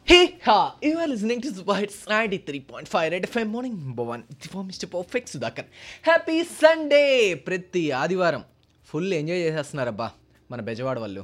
Hey ha! You are listening to Super Hits 93.5 Red FM Morning Number 1 for Mr. Perfect Sudhakar. Happy Sunday ప్రతి ఆదివారం full enjoy చేసేస్తున్నారబ్బా మన బెజవాడ వాళ్ళు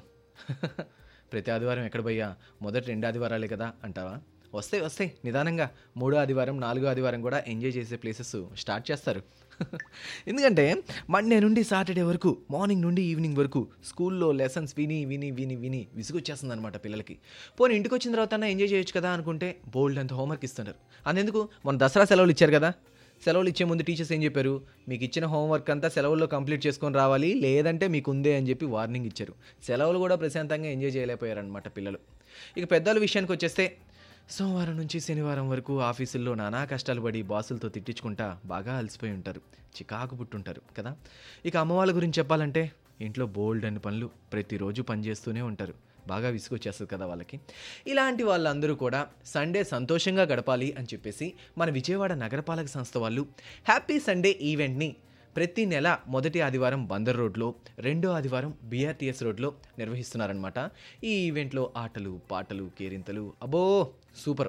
ప్రతి ఆదివారం ఎక్కడ పోయా మొదటి రెండు ఆదివారాలే కదా అంటావా వస్తాయి వస్తాయి నిదానంగా మూడో ఆదివారం నాలుగో ఆదివారం కూడా ఎంజాయ్ చేసే ప్లేసెస్ స్టార్ట్ చేస్తారు ఎందుకంటే మండే నుండి సాటర్డే వరకు మార్నింగ్ నుండి ఈవినింగ్ వరకు స్కూల్లో లెసన్స్ విని విని విని విని విసుగొచ్చేస్తుంది అనమాట పిల్లలకి పోనీ ఇంటికి వచ్చిన తర్వాత ఎంజాయ్ చేయొచ్చు కదా అనుకుంటే బోల్డ్ అంత హోంవర్క్ ఇస్తున్నారు అందుకు మన దసరా సెలవులు ఇచ్చారు కదా సెలవులు ఇచ్చే ముందు టీచర్స్ ఏం చెప్పారు మీకు ఇచ్చిన హోంవర్క్ అంతా సెలవుల్లో కంప్లీట్ చేసుకొని రావాలి లేదంటే మీకు ఉందే అని చెప్పి వార్నింగ్ ఇచ్చారు సెలవులు కూడా ప్రశాంతంగా ఎంజాయ్ చేయలేకపోయారనమాట పిల్లలు ఇక పెద్దల విషయానికి వచ్చేస్తే సోమవారం నుంచి శనివారం వరకు ఆఫీసుల్లో నానా కష్టాలు పడి బాసులతో తిట్టించుకుంటా బాగా అలసిపోయి ఉంటారు చికాకు పుట్టుంటారు కదా ఇక అమ్మ వాళ్ళ గురించి చెప్పాలంటే ఇంట్లో బోల్డ్ అని పనులు ప్రతిరోజు పనిచేస్తూనే ఉంటారు బాగా విసుగొచ్చేస్తుంది కదా వాళ్ళకి ఇలాంటి వాళ్ళందరూ కూడా సండే సంతోషంగా గడపాలి అని చెప్పేసి మన విజయవాడ నగరపాలక సంస్థ వాళ్ళు హ్యాపీ సండే ఈవెంట్ని ప్రతి నెల మొదటి ఆదివారం బందర్ రోడ్లో రెండో ఆదివారం బీఆర్టీఎస్ రోడ్లో నిర్వహిస్తున్నారనమాట ఈ ఈవెంట్లో ఆటలు పాటలు కేరింతలు అబ్బో సూపర్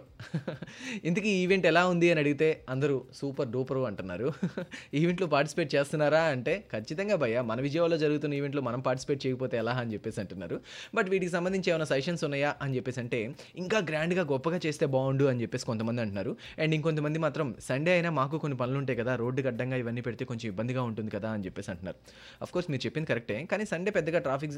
ఇంతకీ ఈ ఈవెంట్ ఎలా ఉంది అని అడిగితే అందరూ సూపర్ డూపరు అంటున్నారు ఈవెంట్లో పార్టిసిపేట్ చేస్తున్నారా అంటే ఖచ్చితంగా భయ్య మన విజయవాడలో జరుగుతున్న ఈవెంట్లో మనం పార్టిసిపేట్ చేయకపోతే ఎలా అని చెప్పేసి అంటున్నారు బట్ వీటికి సంబంధించి ఏమైనా సజెషన్స్ ఉన్నాయా అని చెప్పేసి అంటే ఇంకా గ్రాండ్గా గొప్పగా చేస్తే బాగుండు అని చెప్పేసి కొంతమంది అంటున్నారు అండ్ ఇంకొంతమంది మాత్రం సండే అయినా మాకు కొన్ని పనులు ఉంటాయి కదా రోడ్డుకి అడ్డంగా ఇవన్నీ పెడితే కొంచెం ఇబ్బందిగా ఉంటుంది కదా అని చెప్పేసి అంటున్నారు అఫ్ కోర్స్ మీరు చెప్పింది కరెక్టే కానీ సండే పెద్దగా ట్రాఫిక్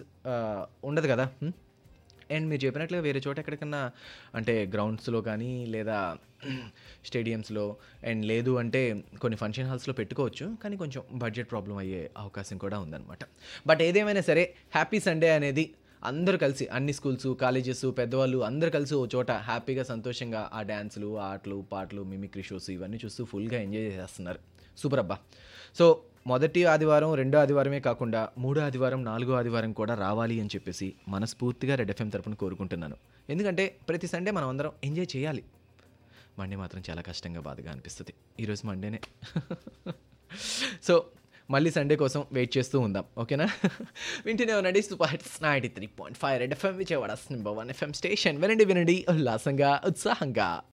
ఉండదు కదా హ్మ్? అండ్ మీరు చెప్పినట్లుగా వేరే చోట ఎక్కడికన్నా అంటే గ్రౌండ్స్లో కానీ లేదా స్టేడియంస్లో అండ్ లేదు అంటే కొన్ని ఫంక్షన్ హాల్స్లో పెట్టుకోవచ్చు కానీ కొంచెం బడ్జెట్ ప్రాబ్లం అయ్యే అవకాశం కూడా ఉందన్నమాట బట్ ఏదేమైనా సరే హ్యాపీ సండే అనేది అందరూ కలిసి అన్ని స్కూల్స్ కాలేజెస్ పెద్దవాళ్ళు అందరూ కలిసి ఓ చోట హ్యాపీగా సంతోషంగా ఆ డ్యాన్సులు ఆటలు పాటలు మిమిక్రీ షోస్ ఇవన్నీ చూస్తూ ఫుల్గా ఎంజాయ్ చేసేస్తున్నారు సూపర్ అబ్బా సో మొదటి ఆదివారం రెండో ఆదివారమే కాకుండా మూడో ఆదివారం నాలుగో ఆదివారం కూడా రావాలి అని చెప్పేసి మనస్ఫూర్తిగా రెడ్ ఎఫ్ఎం తరపున కోరుకుంటున్నాను ఎందుకంటే ప్రతి సండే మనం అందరం ఎంజాయ్ చేయాలి మండే మాత్రం చాలా కష్టంగా బాధగా అనిపిస్తుంది ఈరోజు మండేనే సో మళ్ళీ సండే కోసం వెయిట్ చేస్తూ ఉందాం ఓకేనా వింటూనే ఉండండి super hits ninety three point five red FM Vijayawada number one FM station వినండి వినండి ఉల్లాసంగా ఉత్సాహంగా